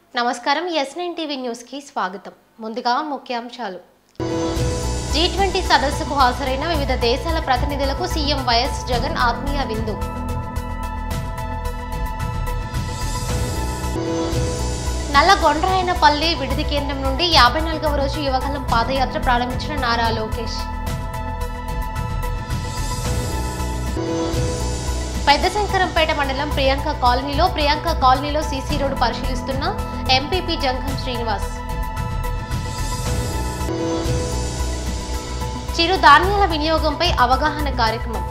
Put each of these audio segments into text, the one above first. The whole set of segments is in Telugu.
నమస్కారం ఎస్ నైన్ టీవీ న్యూస్కి స్వాగతం ముందుగా ముఖ్యాంశాలు జీ ట్వంటీ సదస్సుకు హాజరైన వివిధ దేశాల ప్రతినిధులకు సీఎం వైఎస్ జగన్ ఆత్మీయ విందు నల్లగొండ్రాయనపల్లి విడిది కేంద్రం నుండి యాభై నాలుగవ రోజు యువగలం పాదయాత్ర ప్రారంభించిన నారా లోకేష్ పెద్ద శంకరంపేట మండలం ప్రియాంక కాలనీలో ప్రియాంక కాలనీలో సీసీ రోడ్డు పరిశీలిస్తున్న ఎంపీపీ జంగం శ్రీనివాస్ చిరు ధాన్యాల వినియోగంపై అవగాహన కార్యక్రమం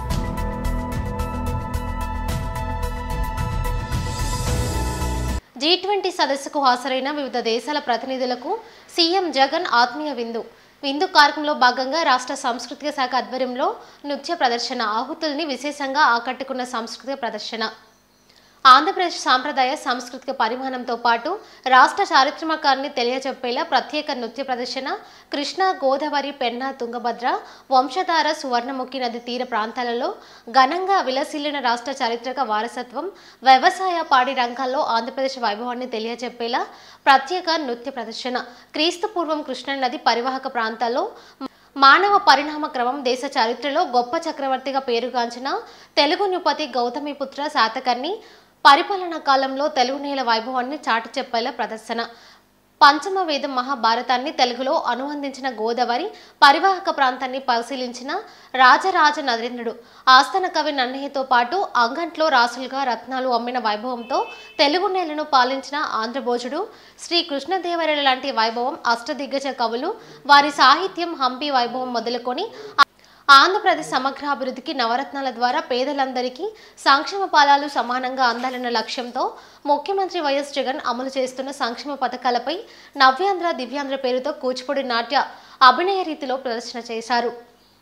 జీ ట్వంటీ సదస్సుకు హాజరైన వివిధ దేశాల ప్రతినిధులకు సీఎం జగన్ ఆత్మీయ విందు విందు కార్యక్రమంలో భాగంగా రాష్ట్ర సాంస్కృతిక శాఖ ఆధ్వర్యంలో నృత్య ప్రదర్శన ఆహుతుల్ని విశేషంగా ఆకట్టుకున్న సాంస్కృతిక ప్రదర్శన ఆంధ్రప్రదేశ్ సాంప్రదాయ సాంస్కృతిక పరిమాణంతో పాటు రాష్ట్ర చారిత్రకాన్ని తెలియజెప్పేలా ప్రత్యేక నృత్య ప్రదర్శన కృష్ణా గోదావరి పెన్నా తుంగభద్ర వంశధార సువర్ణముఖి నది తీర ప్రాంతాలలో ఘనంగా విలసిల్లిన రాష్ట్ర చారిత్రక వారసత్వం వ్యవసాయ పాడి రంగాల్లో ఆంధ్రప్రదేశ్ వైభవాన్ని తెలియజెప్పేలా ప్రత్యేక నృత్య ప్రదర్శన క్రీస్తు పూర్వం కృష్ణా నది పరివాహక ప్రాంతాల్లో మానవ పరిణామ క్రమం దేశ చరిత్రలో గొప్ప చక్రవర్తిగా పేరుగాంచిన తెలుగు నృపతి గౌతమిపుత్ర శాతకర్ణి పరిపాలనా కాలంలో తెలుగు నేల వైభవాన్ని చాటి చెప్పేలా ప్రదర్శన పంచమ వేదం మహాభారతాన్ని తెలుగులో అనువందించిన గోదావరి పరివాహక ప్రాంతాన్ని పరిశీలించిన రాజరాజ నరేంద్రుడు ఆస్థాన కవి నన్నయ్యతో పాటు అంగంట్లో రాసులుగా రత్నాలు అమ్మిన వైభవంతో తెలుగు నేలను పాలించిన ఆంధ్రభోజుడు శ్రీ కృష్ణదేవరాయల లాంటి వైభవం అష్టదిగ్గజ కవులు వారి సాహిత్యం హంపి వైభవం మొదలుకొని ఆంధ్రప్రదేశ్ సమగ్రాభివృద్ధికి నవరత్నాల ద్వారా పేదలందరికీ సంక్షేమ ఫలాలు సమానంగా అందాలన్న లక్ష్యంతో ముఖ్యమంత్రి వైఎస్ జగన్ అమలు చేస్తున్న సంక్షేమ పథకాలపై నవ్యాంధ్ర దివ్యాంధ్ర పేరుతో కూచిపూడి నాట్య అభినయ రీతిలో ప్రదర్శన చేశారు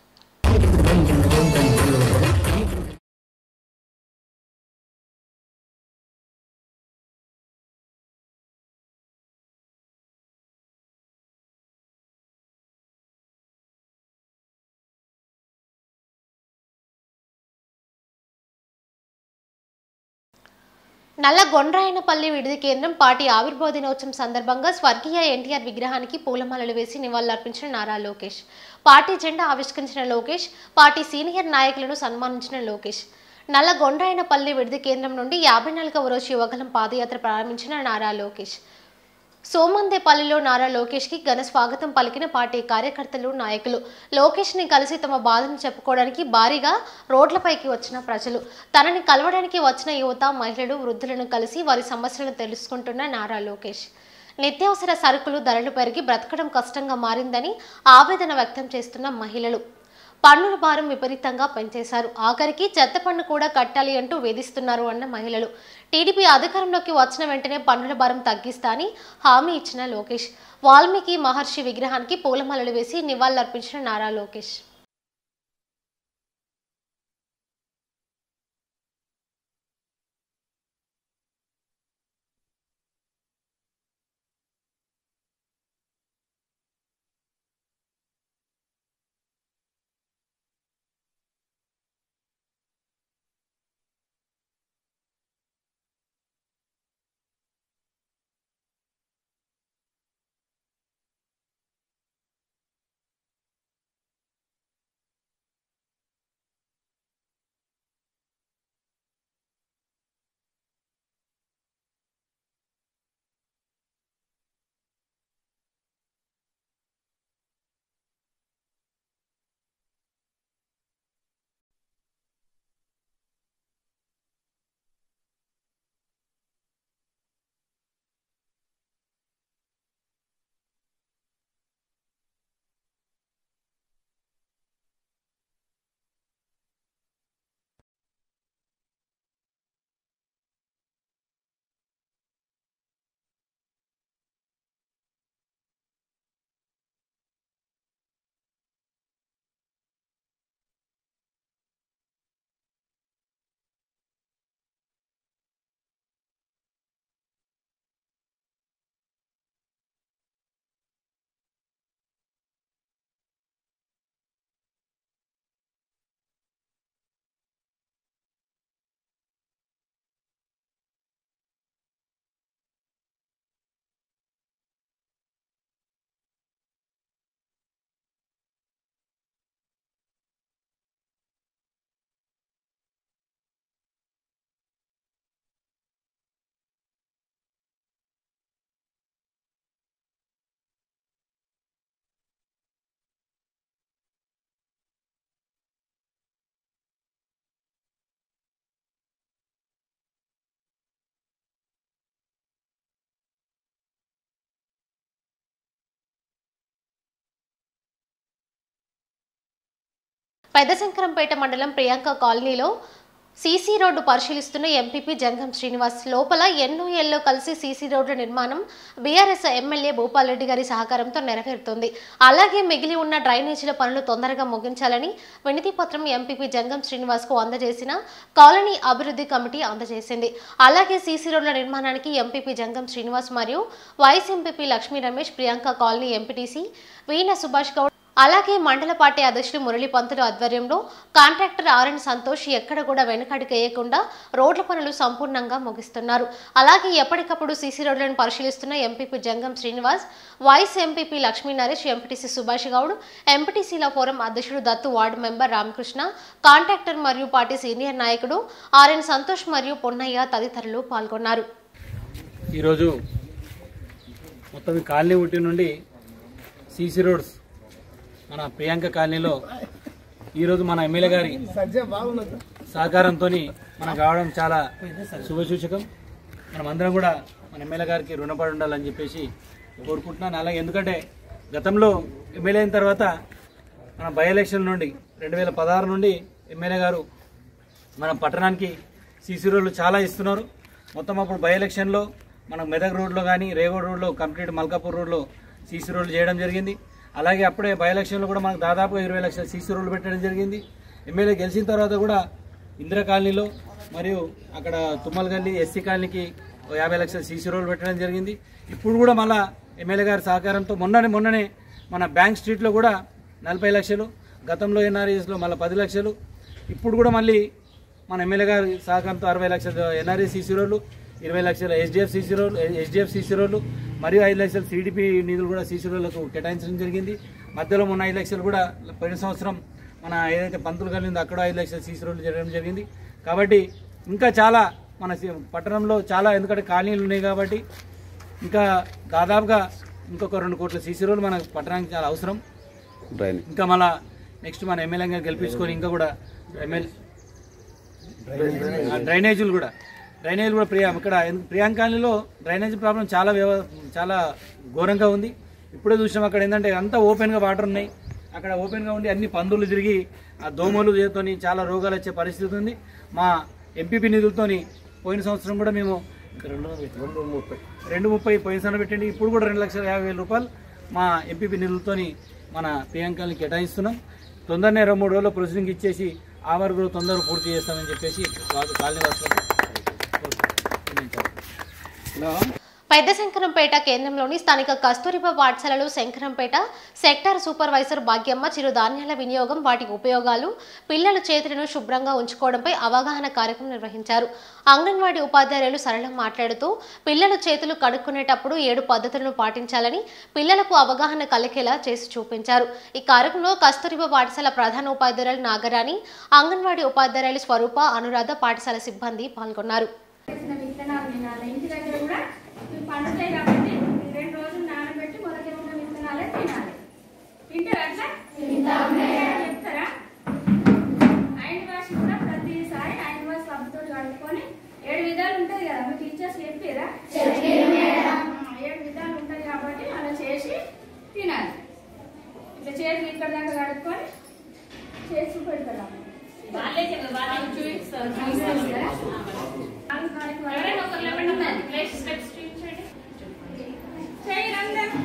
నల్లగొండ్రాయనపల్లి విడిది కేంద్రం పార్టీ ఆవిర్భావ దినోత్సవం సందర్భంగా స్వర్గీయ ఎన్టీఆర్ విగ్రహానికి పూలమాలలు వేసి నివాళులర్పించిన నారా లోకేష్ పార్టీ జెండా ఆవిష్కరించిన లోకేష్ పార్టీ సీనియర్ నాయకులను సన్మానించిన లోకేష్ నల్లగొండ్రాయనపల్లి విడిది కేంద్రం నుండి యాభై నాలుగవ రోజు యువగలం పాదయాత్ర ప్రారంభించిన నారా లోకేష్ సోమందేపల్లిలో నారా లోకేష్ కి ఘన స్వాగతం పలికిన పార్టీ కార్యకర్తలు నాయకులు లోకేష్ ని కలిసి తమ బాధను చెప్పుకోవడానికి భారీగా రోడ్లపైకి వచ్చిన ప్రజలు తనని కలవడానికి వచ్చిన యువత మహిళలు వృద్ధులను కలిసి వారి సమస్యలను తెలుసుకుంటున్న నారా లోకేష్ నిత్యావసర సరుకులు ధరలు పెరిగి బ్రతకడం కష్టంగా మారిందని ఆవేదన వ్యక్తం చేస్తున్న మహిళలు పన్నుల భారం విపరీతంగా పెంచేశారు ఆఖరికి చెత్త పన్ను కూడా కట్టాలి అంటూ వేధిస్తున్నారు అన్న మహిళలు టీడీపీ అధికారంలోకి వచ్చిన వెంటనే పన్నుల భారం తగ్గిస్తా అని హామీ ఇచ్చిన లోకేష్ వాల్మీకి మహర్షి విగ్రహానికి పూలమాలలు వేసి నివాళులర్పించిన నారా లోకేష్ పెద్దశంకరంపేట మండలం ప్రియాంక కాలనీలో సీసీ రోడ్డు పరిశీలిస్తున్న ఎంపీపీ జంగం శ్రీనివాస్ లోపల ఎన్నో ఏళ్లలో కలిసి సీసీ రోడ్ల నిర్మాణం బీఆర్ఎస్ ఎమ్మెల్యే భూపాల్ రెడ్డి గారి సహకారంతో నెరవేరుతుంది అలాగే మిగిలి ఉన్న డ్రైనేజీల పనులు తొందరగా ముగించాలని వినతి పత్రం ఎంపీపీ జంగం శ్రీనివాస్ కు అందజేసిన కాలనీ అభివృద్ధి కమిటీ అందజేసింది అలాగే సీసీ రోడ్ల నిర్మాణానికి ఎంపీపీ జంగం శ్రీనివాస్ మరియు vice MPP Lakshmi Ramesh Priyanka colony MPTC Veena Subhash Goud అలాగే మండల పార్టీ అధ్యక్షులు మురళీ పంతులు ఆధ్వర్యంలో కాంట్రాక్టర్ ఆర్ఎన్ సంతోష్ ఎక్కడ కూడా వెనుకడికి వేయకుండా రోడ్ల పనులు సంపూర్ణంగా ముగిస్తున్నారు అలాగే ఎప్పటికప్పుడు సీసీ రోడ్లను పరిశీలిస్తున్న MPP Jangam Srinivas vice MPP Lakshmi Naresh MPTC Subhash Goud ఎంపీటీసీల ఫోరం అధ్యక్షుడు Dattu ward member Ramakrishna contractor మరియు పార్టీ సీనియర్ నాయకుడు ఆర్ఎన్ సంతోష్ మరియు పొన్నయ్య తదితరులు పాల్గొన్నారు ఈరోజు మొత్తం ఈ కాలనీ ఉట్టి నుండి సీసీ రోడ్స్ మన ప్రియాంక కాలనీలో ఈరోజు మన ఎమ్మెల్యే గారి సహకారంతో మనకు రావడం చాలా శుభసూచకం మనమందరం కూడా మన ఎమ్మెల్యే గారికి రుణపడి ఉండాలని చెప్పేసి కోరుకుంటున్నాను అలాగే ఎందుకంటే గతంలో ఎమ్మెల్యే అయిన తర్వాత మన బై ఎలక్షన్ నుండి రెండు వేల పదహారు నుండి ఎమ్మెల్యే గారు మన పట్టణానికి సీసీ రోడ్లు చాలా ఇస్తున్నారు మొత్తం అప్పుడు బై ఎలక్షన్లో మనం మెదక్ రోడ్లో కానీ రేగోడ్ రోడ్లో కంప్లీట్ మల్కాపూర్ రోడ్లో సీసీ రోడ్లు చేయడం జరిగింది అలాగే అప్పుడే బై ఎలక్షన్లో కూడా మనకు దాదాపుగా ఇరవై లక్షల సీసీ రోడ్లు పెట్టడం జరిగింది ఎమ్మెల్యే గెలిచిన తర్వాత కూడా ఇందిరా కాలనీలో మరియు అక్కడ తుమ్మల గల్లీ ఎస్సీ కాలనీకి ఓ యాభై లక్షల సీసీ రోడ్లు పెట్టడం జరిగింది ఇప్పుడు కూడా మళ్ళా ఎమ్మెల్యే గారి సహకారంతో మొన్ననే మొన్ననే మన బ్యాంక్ స్ట్రీట్లో కూడా నలభై లక్షలు గతంలో ఎన్ఆర్ఈఎస్లో మళ్ళీ పది లక్షలు ఇప్పుడు కూడా మళ్ళీ మన ఎమ్మెల్యే గారి సహకారంతో అరవై లక్షల ఎన్ఆర్ఈ సీసీ రోడ్లు ఇరవై లక్షల ఎస్డిఎఫ్ సీసీ రోడ్లు ఎస్డిఎఫ్ సీసీ రోడ్లు మరియు ఐదు లక్షల సిడిపి నిధులు కూడా సీసీ రోడ్లకు కేటాయించడం జరిగింది మధ్యలో మొన్న ఐదు లక్షలు కూడా పోయిన సంవత్సరం మన ఏదైతే పంతులు కలిగిందో అక్కడ ఐదు లక్షల సీసీ రోడ్లు చేయడం జరిగింది కాబట్టి ఇంకా చాలా మన సి- పట్టణంలో చాలా ఎందుకంటే కాలనీలు ఉన్నాయి కాబట్టి ఇంకా దాదాపుగా ఇంకొక రెండు కోట్ల సీసీ రోడ్లు మన పట్టణానికి చాలా అవసరం ఇంకా మళ్ళా నెక్స్ట్ మన ఎమ్మెల్యే గారు గెలిపించుకొని ఇంకా కూడా ఎమ్మెల్యే డ్రైనేజీలు కూడా డ్రైనేజీలు కూడా ప్రియా ఇక్కడ ఎందుకు- ప్రియాంక కాలనీలో డ్రైనేజీ ప్రాబ్లం చాలా వ్యవ చాలా ఘోరంగా ఉంది ఇప్పుడే చూసినాం అక్కడ ఏంటంటే అంతా ఓపెన్గా వాటర్ ఉన్నాయి అక్కడ ఓపెన్గా ఉండి అన్ని పందులు తిరిగి ఆ దోమలు తోని చాలా రోగాలు వచ్చే పరిస్థితి ఉంది మా ఎంపీపీ నిధులతోని పోయిన సంవత్సరం కూడా మేము రెండు ముప్పై రెండు ముప్పై పోయిన సంవత్సరం పెట్టండి ఇప్పుడు కూడా రెండు లక్షల యాభై వేల రూపాయలు మా ఎంపీపీ నిధులతోని మన ప్రియాంకల్ని కేటాయిస్తున్నాం తొందరనే ఇరవై మూడు రోజుల్లో ప్రొసీడింగ్ ఇచ్చేసి ఆ వరకు కూడా తొందరగా పూర్తి చేస్తామని చెప్పేసి వాళ్ళు కాలనీ వాసులకు హలో పెద్ద శంకరంపేట కేంద్రంలోని స్థానిక కస్తూరిబా పాఠశాలలో శంకరంపేట సెక్టార్ సూపర్వైజర్ భాగ్యమ్మ చిరుధాన్యాల వినియోగం వాటి ఉపయోగాలు పిల్లల చేతులను శుభ్రంగా ఉంచుకోవడంపై అవగాహన కార్యక్రమం నిర్వహించారు అంగన్వాడీ ఉపాధ్యాయులు సరళం మాట్లాడుతూ పిల్లలు చేతులు కడుక్కునేటప్పుడు ఏడు పద్ధతులను పాటించాలని పిల్లలకు అవగాహన కలిగేలా చేసి చూపించారు ఈ కార్యక్రమంలో కస్తూరిబా పాఠశాల ప్రధాన ఉపాధ్యాయులు నాగరాణి అంగన్వాడీ ఉపాధ్యాయులు స్వరూప అనురాధ పాఠశాల సిబ్బంది పాల్గొన్నారు వేసిన విత్తనాలు తినాలి ఇంటి దగ్గర కూడా ఇవి పండుతాయి కాబట్టి రెండు రోజులు నానబెట్టి మొలకెత్తిన విత్తనాలే తినాలి తింటారా అట్లా చెప్తారా హ్యాండ్ వాష్ కూడా ప్రతిసారి హ్యాండ్ వాష్ సబ్బుతో కడుక్కొని ఏడు విధాలు ఉంటాయి కదా మీ టీచర్స్ చెప్పారా ఏడు విధాలు ఉంటాయి కాబట్టి అలా చేసి తినాలి ఇట్లా చేతులు ఇక్కడ దాకా కడుక్కొని చేసి పెడతారు వాళ్ళే చెప్పారు చూపిస్తారు ఎవరైనా ఒకరు లేవండి ఉన్నది. ప్లేస్ స్టెప్స్ చూపించండి. చేయండి అందరూ.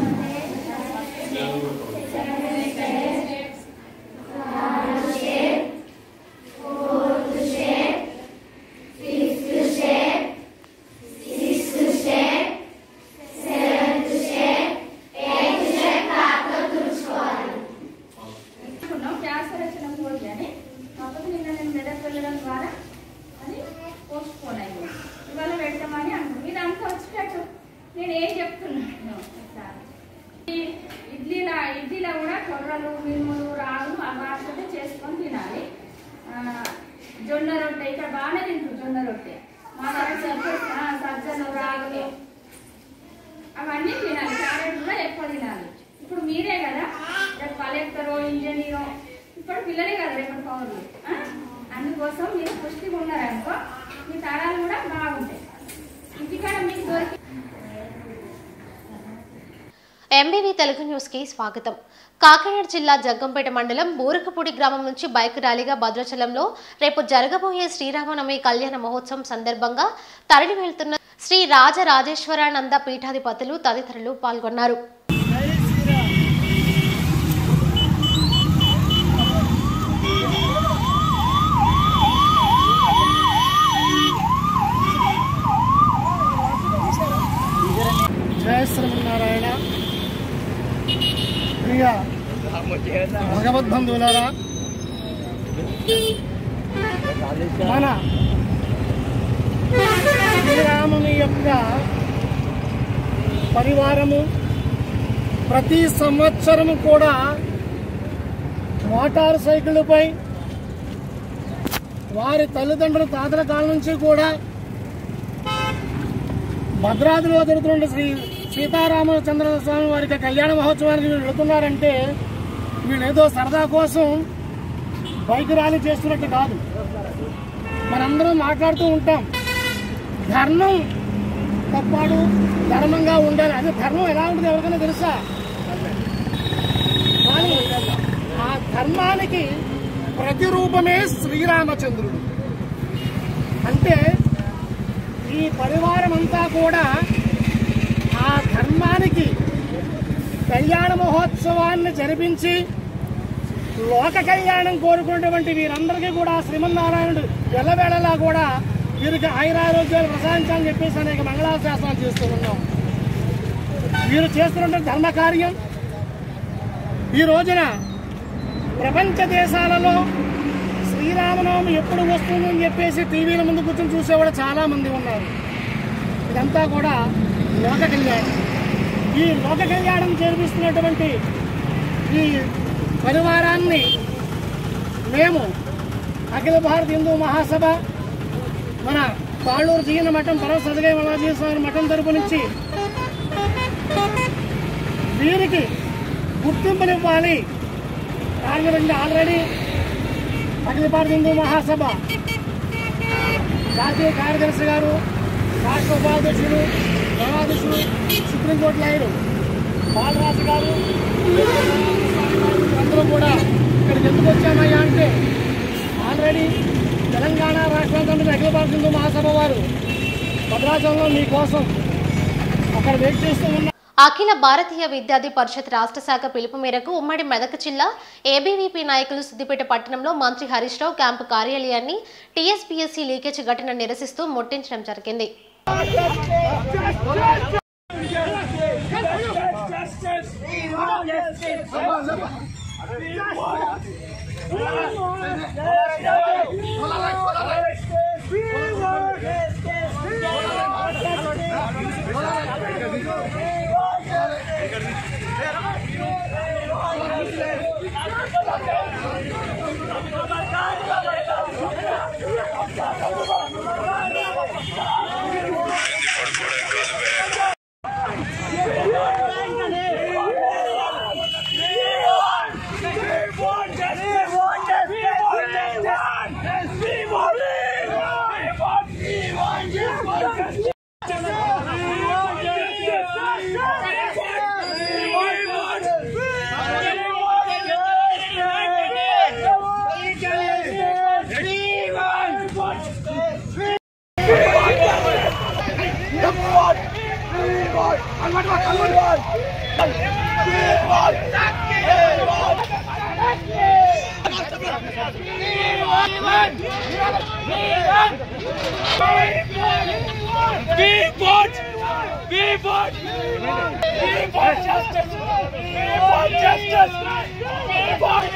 అనుకున్నాం క్యాన్సర్ వచ్చిన పోటీ అని కాకపోతే నిన్న నేను మెదక్ వెళ్ళడం ద్వారా అది పోస్ట్ పోన్ అయింది ఇవాళ పెడతామని అనుకున్నాం ఇది అంతా వచ్చేటట్టు నేను ఏం చెప్తున్నాను ఒకసారి. ఈ ఇడ్లీల ఇడ్లీలో కూడా కొర్రలు మినుములు రాగులు ఆ వాటితో చేసుకొని తినాలి ఆ, జొన్న రొట్టె ఇక్కడ బాగానే తింటారు జొన్న రొట్టె మా సైడ్ సజ్జ- ఆ, సజ్జలు రాగులు అవన్నీ తినాలి క్యారెట్ కూడా ఎక్కువ తినాలి ఇప్పుడు మీరే కదా రేపు కలెక్టరో ఇంజనీరో ఇప్పుడు పిల్లలే కదా రేపు పౌరులు ఆ? అందుకోసం మీరు పుష్టిగా ఉన్నారనుకో మీ తరాలు కూడా బాగుంటాయి ఇంటికాడ మీకు దొరికి ఎంబీవీ తెలుగు న్యూస్ కి స్వాగతం కాకినాడ జిల్లా జగ్గంపేట మండలం బూరకపూడి గ్రామం నుంచి బైక్ ర్యాలీగా భద్రాచలంలో రేపు జరగబోయే శ్రీరామనవమి కళ్యాణ మహోత్సవం సందర్భంగా తరలి వెళ్తున్న శ్రీ రాజరాజేశ్వరానంద పీఠాధిపతులు తదితరులు పాల్గొన్నారు జయ శ్రీమన్నారాయణ ప్రియ భగవద్బంధువులారా మన శ్రీరాముని యొక్క పరివారము ప్రతి సంవత్సరము కూడా మోటార్ సైకిళ్ళపై వారి తల్లిదండ్రుల తాతల కాలం నుంచి కూడా భద్రాద్రిలో జరుగుతున్న శ్రీ సీతారామచంద్ర స్వామి వారికి కళ్యాణ మహోత్సవానికి వీళ్ళు వెళుతున్నారంటే వీళ్ళు ఏదో సరదా కోసం బైక్ ర్యాలీ చేస్తున్నట్టు కాదు మనందరం మాట్లాడుతూ ఉంటాం ధర్మం తప్పాడు ధర్మంగా ఉండాలి అదే ధర్మం ఎలా ఉంటుంది ఎవరికైనా తెలుసా కానీ ఆ ధర్మానికి ప్రతిరూపమే శ్రీరామచంద్రుడు అంటే ఈ పరివారం అంతా కూడా ఆ ధర్మానికి కళ్యాణ మహోత్సవాన్ని జరిపించి లోక కళ్యాణం కోరుకున్నటువంటి వీరందరికీ కూడా శ్రీమన్నారాయణుడు ఎల్లవేళలా కూడా వీరికి ఆయురారోగ్యాలు ప్రసాదించాలని చెప్పేసి అనేక మంగళాశాసనాలు చేస్తూ ఉన్నాం వీరు చేస్తున్న ధర్మ కార్యం ఈ రోజున ప్రపంచ దేశాలలో శ్రీరామనవమి ఎప్పుడు వస్తుందని చెప్పేసి టీవీల ముందు కూర్చొని చూసేవాళ్ళు చాలా మంది ఉన్నారు ఇదంతా కూడా లోక కళ్యాణం ఈ లోక కళ్యాణం చేర్పిస్తున్నటువంటి ఈ పరివారాన్ని మేము అఖిల భారత హిందూ మహాసభ మన పాళ్ళూరు జీన మఠం పరవ సదగై మహాజీ స్వామి మఠం తరపు నుంచి వీరికి గుర్తింపునివ్వాలి దాని గురించి ఆల్రెడీ అఖిల భారత హిందూ మహాసభ జాతీయ కార్యదర్శి గారు రాష్ట్ర ఉపాధ్యక్షుడు ప్రవాధ్యక్షుడు సుప్రీంకోర్టు లాయరు బాలరాజు గారు అందరూ కూడా ఇక్కడికి ఎందుకు వచ్చామయ్యా అంటే ఆల్రెడీ తెలంగాణ రాష్ట్ర కమిటీ అఖిల భారత హిందూ మహాసభ వారు భద్రాచలంలో మీకోసం అక్కడ వెయిట్ చేస్తూ ఉన్నారు అఖిల భారతీయ విద్యార్థి పరిషత్ రాష్ట్ర శాఖ పిలుపు మేరకు ఉమ్మడి మెదక్ జిల్లా ఏబీవీపీ నాయకులు సిద్దిపేట పట్టణంలో మంత్రి హరీష్ రావు క్యాంపు కార్యాలయాన్ని టీఎస్పీఎస్సీ లీకేజ్ ఘటన నిరసిస్తూ ముట్టించడం జరిగింది We want, we want, we want justice. We want justice. We want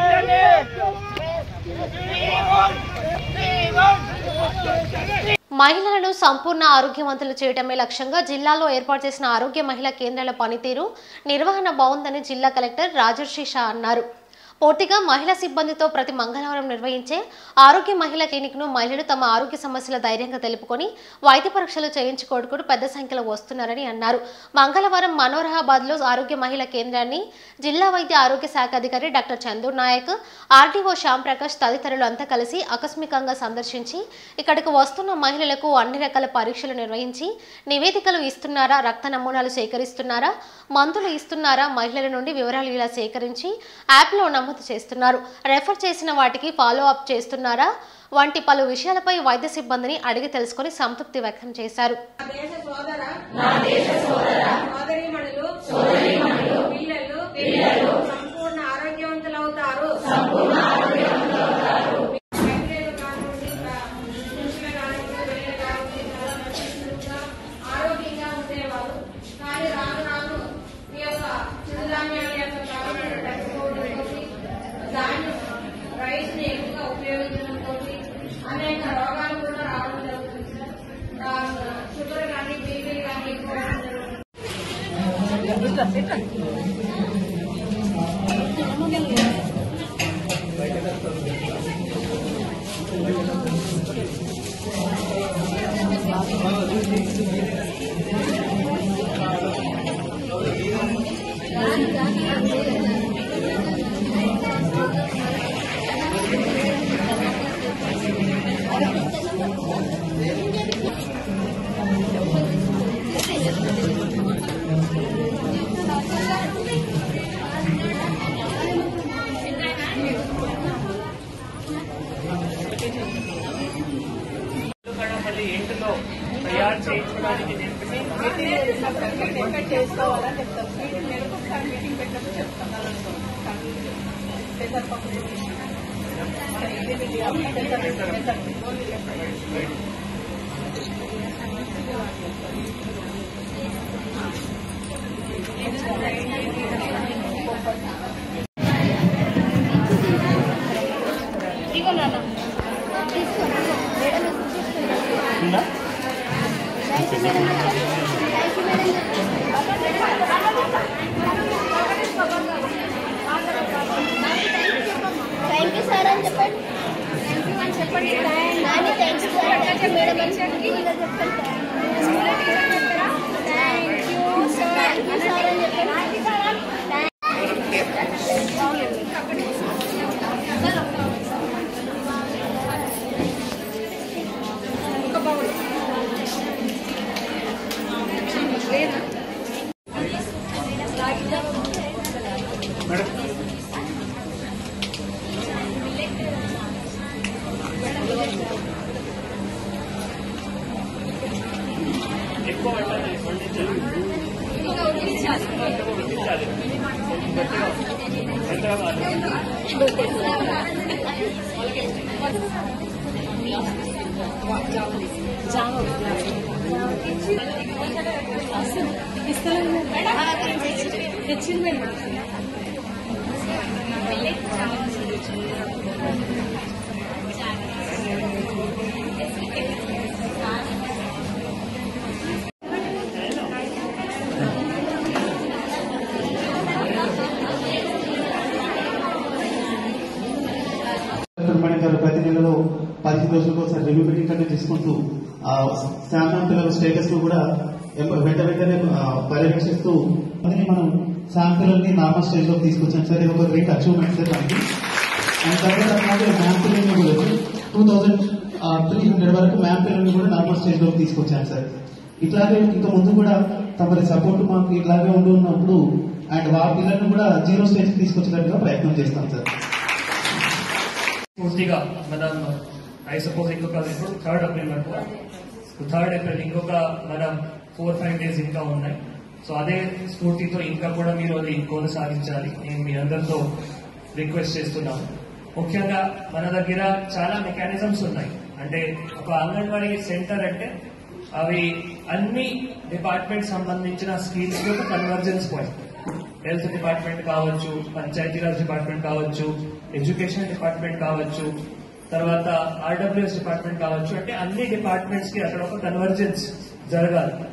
We want, we want. మహిళలను సంపూర్ణ ఆరోగ్యవంతులు చేయడమే లక్ష్యంగా జిల్లాలో ఏర్పాటు చేసిన ఆరోగ్య మహిళా కేంద్రాల పనితీరు నిర్వహణ బాగుందని జిల్లా కలెక్టర్ రాజర్షి షా అన్నారు పూర్తిగా మహిళా సిబ్బందితో ప్రతి మంగళవారం నిర్వహించే ఆరోగ్య మహిళా క్లినిక్ను మహిళలు తమ ఆరోగ్య సమస్యల ధైర్యంగా తెలుపుకొని వైద్య పరీక్షలు చేయించుకోవడానికి పెద్ద సంఖ్యలో వస్తున్నారని అన్నారు మంగళవారం మనోరహాబాద్లో ఆరోగ్య మహిళా కేంద్రాన్ని జిల్లా వైద్య ఆరోగ్య శాఖ అధికారి డాక్టర్ చందూర్ నాయక్ ఆర్డీఓ శ్యామ్ ప్రకాష్ తదితరులు అంతా కలిసి ఆకస్మికంగా సందర్శించి ఇక్కడికి వస్తున్న మహిళలకు అన్ని రకాల పరీక్షలు నిర్వహించి నివేదికలు ఇస్తున్నారా రక్త నమూనాలు సేకరిస్తున్నారా మందులు ఇస్తున్నారా మహిళల నుండి వివరాలు ఇలా సేకరించి యాప్లో నమోదు చేస్తున్నారు రెఫర్ చేసిన వాటికి ఫాలో అప్ చేస్తున్నారా వంటి పలు విషయాలపై వైద్య సిబ్బందిని అడిగి తెలుసుకుని సంతృప్తి వ్యక్తం చేశారు దేశ సోదర నా దేశ సోదర సోదరీమణులు సోదరీమణులు పిల్లలు పిల్లలు సంపూర్ణ ఆరోగ్యవంతులవుతారు సంపూర్ణ ఆరోగ్యవంతులవుతారు మహిళలు కానివ్వండి పురుషులు కానివ్వండి పిల్లలు కానివ్వండి చాలా మంచిగా ఆరోగ్యంగా ఉండేవారు కానీ రాను రాను ఈ యొక్క చిరుధాన్యాల యొక్క ప్రాధాన్యత తగ్గిపోవడంతో ధాన్యం రైస్ ని ఎక్కువగా ఉపయోగించడంతో అనేక రోగాలు కూడా రావడం జరుగుతుంది సార్ ఆ, షుగర్ కానీ బీపీ కానీ ఎక్కువ రావడం జరుగుతుంది మళ్ళీ ఇంటిలో తయారు చేయించడానికి చెప్పేసి థ్యాంక్ యూ సార్ అని చెప్పండి థ్యాంక్ యూ అని చెప్పండి Nani thanks sir thank you madam అని చెప్పండి ఇలా చెప్పండి thank you sir thank you sir అని చెప్పండి ఎక్కువ పెట్టాలి వండించాలి వండించాలి గట్టిగా ఎంతగా కాదు. సుబ్రహ్మణ్యం గారు ప్రతి నెలలో పదిహేను రోజులకు ఒకసారి రివ్యూ మీటింగ్ కండక్ట్ చేసుకుంటూ ఆ శాంతం పిల్లల స్టేటస్ ను కూడా ఎప్ప- వెంట వెంటనే ఆ, పర్యవేక్షిస్తూ అందుకని మనం శాంపిల్ని నార్మల్ స్టేజ్ లోకి తీసుకొచ్చాం సార్ ఇది ఒక గ్రేట్ అచీవ్మెంట్ సార్ మనకి అండ్ తర్వాత మ్యామ్ పిల్లల్ని కూడా టూ థౌజండ్ త్రీ హండ్రెడ్ వరకు మ్యామ్ పిల్లల్ని కూడా నార్మల్ స్టేజ్ లోకి తీసుకొచ్చాను సార్ ఇట్లాగే ఇంకా ముందు కూడా తమరి సపోర్ట్ మాకు ఇట్లాగే ఉండి ఉన్నప్పుడు అండ్ ఆ పిల్లల్ని కూడా జీరో స్టేజ్ తీసుకొచ్చేటట్టుగా ప్రయత్నం చేస్తాం సార్ పూర్తిగా మనం ఐ సపోజ్ ఇంకొక ఇప్పుడు థర్డ్ ఏప్రిల్ వరకు థర్డ్ ఏప్రిల్ ఇంకొక మనం ఫోర్ ఫైవ్ డేస్ ఇంకా ఉన్నాయి సో అదే స్ఫూర్తితో ఇంకా కూడా మీరు అది కొనసాగించాలి నేను మీ అందరితో రిక్వెస్ట్ చేస్తున్నాను ముఖ్యంగా మన దగ్గర చాలా మెకానిజమ్స్ ఉన్నాయి అంటే ఒక అంగన్వాడీ సెంటర్ అంటే అవి అన్ని డిపార్ట్మెంట్ సంబంధించిన స్కీమ్స్ ఒక కన్వర్జెన్స్ పాయింట్ హెల్త్ డిపార్ట్మెంట్ కావచ్చు పంచాయతీరాజ్ డిపార్ట్మెంట్ కావచ్చు ఎడ్యుకేషన్ డిపార్ట్మెంట్ కావచ్చు తర్వాత ఆర్డబ్ల్యూఎస్ డిపార్ట్మెంట్ కావచ్చు అంటే అన్ని డిపార్ట్మెంట్స్ కి అక్కడ ఒక కన్వర్జెన్స్ జరగాలి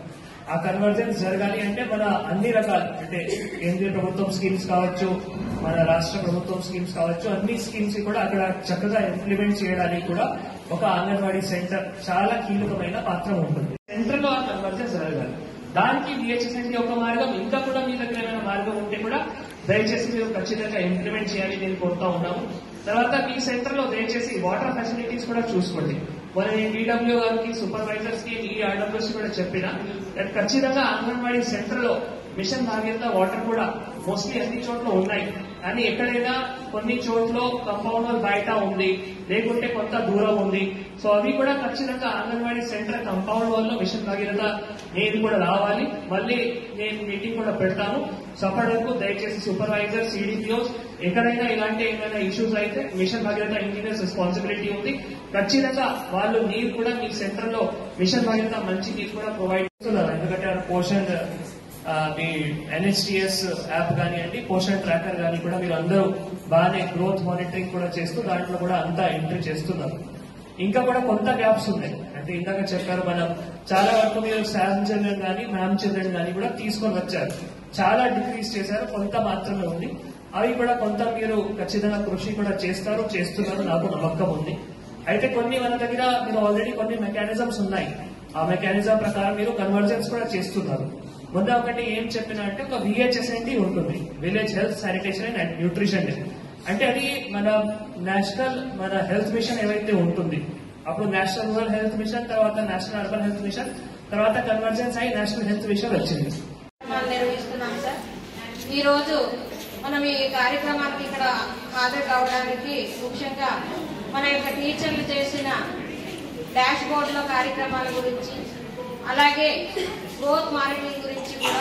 ఆ కన్వర్జెన్స్ జరగాలి అంటే మన అన్ని రకాలు అంటే కేంద్రీయ ప్రభుత్వం స్కీమ్స్ కావచ్చు మన రాష్ట్ర ప్రభుత్వం స్కీమ్స్ కావచ్చు అన్ని స్కీమ్స్ కూడా అక్కడ చక్కగా ఇంప్లిమెంట్ చేయడానికి కూడా ఒక అంగన్వాడీ సెంటర్ చాలా కీలకమైన పాత్ర ఉంటుంది సెంటర్ లో ఆ కన్వర్జెన్స్ జరగాలి దానికి విహెచ్ఎస్ఎన్కి ఒక మార్గం ఇంకా కూడా మీ దగ్గర ఏమైనా మార్గం ఉంటే కూడా దయచేసి మీరు ఖచ్చితంగా ఇంప్లిమెంట్ చేయాలి నేను కోరుతా ఉన్నాము తర్వాత మీ సెంటర్ లో దయచేసి వాటర్ ఫెసిలిటీస్ కూడా చూసుకోండి మరి నేను డీడబ్ల్యూ గారికి సూపర్వైజర్స్ కి ఈ ఆర్డబ్ల్యూస్ కూడా చెప్పిన that ఖచ్చితంగా అంగన్వాడీ సెంటర్ లో మిషన్ భాగీరథ వాటర్ కూడా మోస్ట్లీ అన్ని చోట్ల ఉన్నాయి కానీ ఎక్కడైనా కొన్ని చోట్ల కంపౌండ్ వాల్ బయట ఉంది లేకుంటే కొంత దూరం ఉంది సో అవి కూడా ఖచ్చితంగా అంగన్వాడీ సెంటర్ కంపౌండ్ వాల్ లో మిషన్ భాగీరథ నేను కూడా రావాలి మళ్ళీ నేను మీటింగ్ కూడా పెడతాను సో అప్పటి వరకు దయచేసి సూపర్వైజర్ సిడిపిఓస్ ఎక్కడైనా ఇలాంటి ఏమైనా ఇష్యూస్ అయితే మిషన్ భగీరథ ఇంజనీర్స్ రెస్పాన్సిబిలిటీ ఉంది ఖచ్చితంగా వాళ్ళు నీరు కూడా మీ సెంటర్ లో మిషన్ భగీరథ మంచి నీరు కూడా ప్రొవైడ్ చేస్తున్నారు ఎందుకంటే పోషన్ ఆ, మీ ఎన్హెచ్టిఎస్ యాప్ కానివ్వండి పోషన్ ట్రాకర్ కానీ కూడా మీరు అందరూ బాగానే గ్రోత్ మానిటరింగ్ కూడా చేస్తూ దాంట్లో కూడా అంతా ఎంట్రీ చేస్తున్నారు ఇంకా కూడా కొంత గ్యాప్స్ ఉన్నాయి అంటే ఇందాక చెప్పారు మనం చాలా వరకు మీరు శామ్ చిల్డ్రన్ కానీ మ్యామ్ చిల్డ్రన్ కానీ కూడా తీసుకొని వచ్చారు చాలా డిక్రీస్ చేశారు కొంత మాత్రమే ఉంది అవి కూడా కొంత మీరు ఖచ్చితంగా కృషి కూడా చేస్తారు చేస్తున్నారు నాకు నమ్మకం ఉంది అయితే కొన్ని మన దగ్గర మీరు ఆల్రెడీ కొన్ని మెకానిజమ్స్ ఉన్నాయి ఆ మెకానిజం ప్రకారం మీరు కన్వర్జెన్స్ కూడా చేస్తున్నారు ముందు ఒకటి ఏం చెప్పిన అంటే ఒక విహెచ్ఎస్ఎన్డి ఉంటుంది village health sanitation and nutrition అంటే అది మన నేషనల్ మన హెల్త్ మిషన్ ఏవైతే ఉంటుంది అప్పుడు నేషనల్ రూరల్ హెల్త్ మిషన్ తర్వాత నేషనల్ అర్బన్ హెల్త్ మిషన్ తర్వాత కన్వర్జెన్స్ అయి నేషనల్ హెల్త్ మిషన్ వచ్చింది కార్యక్రమాలు నిర్వహిస్తున్నాం సార్ ఈ రోజు మనం ఈ కార్యక్రమానికి ఇక్కడ హాజరు కావడానికి ముఖ్యంగా మన యొక్క టీచర్లు చేసిన డాష్ బోర్డులో కార్యక్రమాల గురించి అలాగే గ్రోత్ మానిటరింగ్ గురించి కూడా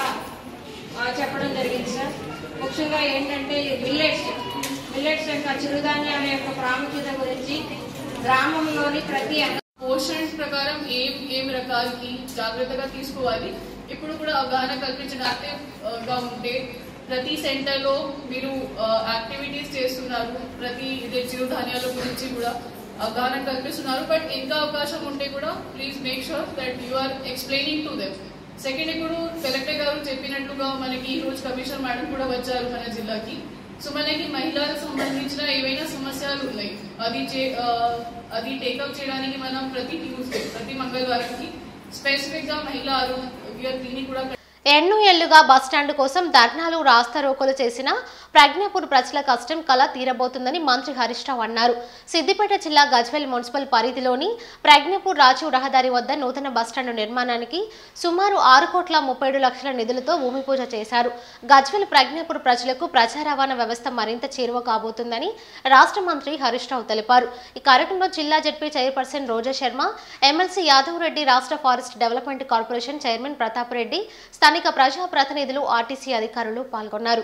ఆ, చెప్పడం జరిగింది సార్ ముఖ్యంగా ఏంటంటే మిల్లెట్స్ మిల్లెట్స్ యొక్క చిరుధాన్యాల యొక్క ప్రాముఖ్యత గురించి గ్రామంలోని ప్రతి పోషన్స్ ప్రకారం ఏం ఏం రకాలకి జాగ్రత్తగా తీసుకోవాలి ఇప్పుడు కూడా అవగాహన కల్పించడానికి ఆ, గా ఉంటే ప్రతి సెంటర్ లో మీరు యాక్టివిటీస్ చేస్తున్నారు ప్రతి ఇదే చిరుధాన్యాల గురించి కూడా అవగాహన కల్పిస్తున్నారు బట్ ఇంకా అవకాశం ఉంటే కూడా please make sure that you are explaining to them second ఇప్పుడు కలెక్టర్ గారు చెప్పినట్లుగా మనకి ఈ రోజు కమిషనర్ మేడం కూడా వచ్చారు మన జిల్లాకి సో మనకి మహిళలకు సంబంధించిన ఏవైనా సమస్యలు ఉన్నాయి అది చే- ఆ, అది టేకప్ చేయడానికి మనం ప్రతి ట్యూస్డే ప్రతి మంగళవారంకి స్పెసిఫిక్ గా మహిళా ఆరోగ్య క్లినిక్ కూడా ఎన్నో ఏళ్లుగా బస్టాండ్ కోసం ధర్నాలు రాస్తారోకోలు చేసిన ప్రజ్ఞాపూర్ ప్రజల కష్టం కళ తీరబోతుందని మంత్రి హరీష్ రావు అన్నారు సిద్దిపేట జిల్లా గజ్వెల్ మున్సిపల్ పరిధిలోని ప్రజ్ఞాపూర్ రాజీవ్ రహదారి వద్ద నూతన బస్టాండ్ నిర్మాణానికి సుమారు ఆరు కోట్ల ముప్పై ఏడు లక్షల నిధులతో భూమి పూజ చేశారు గజ్వెల్ ప్రజ్ఞాపూర్ ప్రజలకు ప్రజా రవాణా వ్యవస్థ మరింత చేరువ కాబోతుందని రాష్ట్ర మంత్రి హరీష్ రావు తెలిపారు ఈ కార్యక్రమంలో జిల్లా ZP chairperson Roja Sharma MLC Yadav Reddy రాష్ట్ర forest development corporation chairman Pratap Reddy స్థానిక ప్రజా ప్రతినిధులు ఆర్టీసీ అధికారులు పాల్గొన్నారు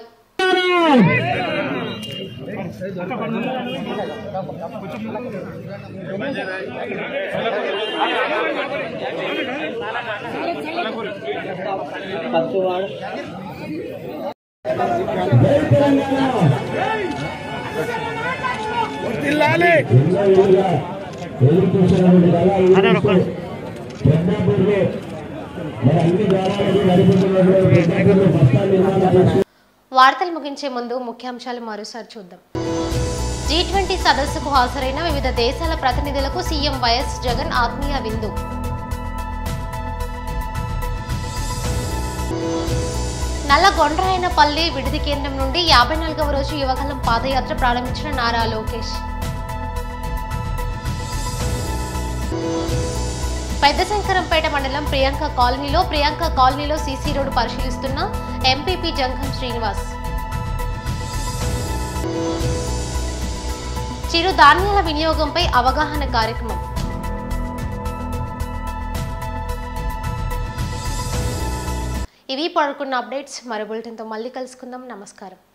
వార్తలు ముగించే ముందు ముఖ్యాంశాలు మరోసారి చూద్దాం జీ ట్వంటీ సదస్సుకు హాజరైన వివిధ దేశాల ప్రతినిధులకు సీఎం వైఎస్ జగన్ ఆత్మీయ విందు నల్లగొండ్రాయనపల్లి విడిది కేంద్రం నుండి యాభై నాలుగవ రోజు యువగలం పాదయాత్ర ప్రారంభించిన నారా లోకేష్ పెద్దశంకరంపేట మండలం ప్రియాంక కాలనీలో ప్రియాంక కాలనీలో సీసీ రోడ్డు పరిశీలిస్తున్న ఎంపీపీ జంగం శ్రీనివాస్ చిరు ధాన్యాల వినియోగంపై అవగాహన కార్యక్రమం ఇవి పడుకున్న అప్డేట్స్ మరో బులెటిన్తో మళ్ళీ కలుసుకుందాం నమస్కారం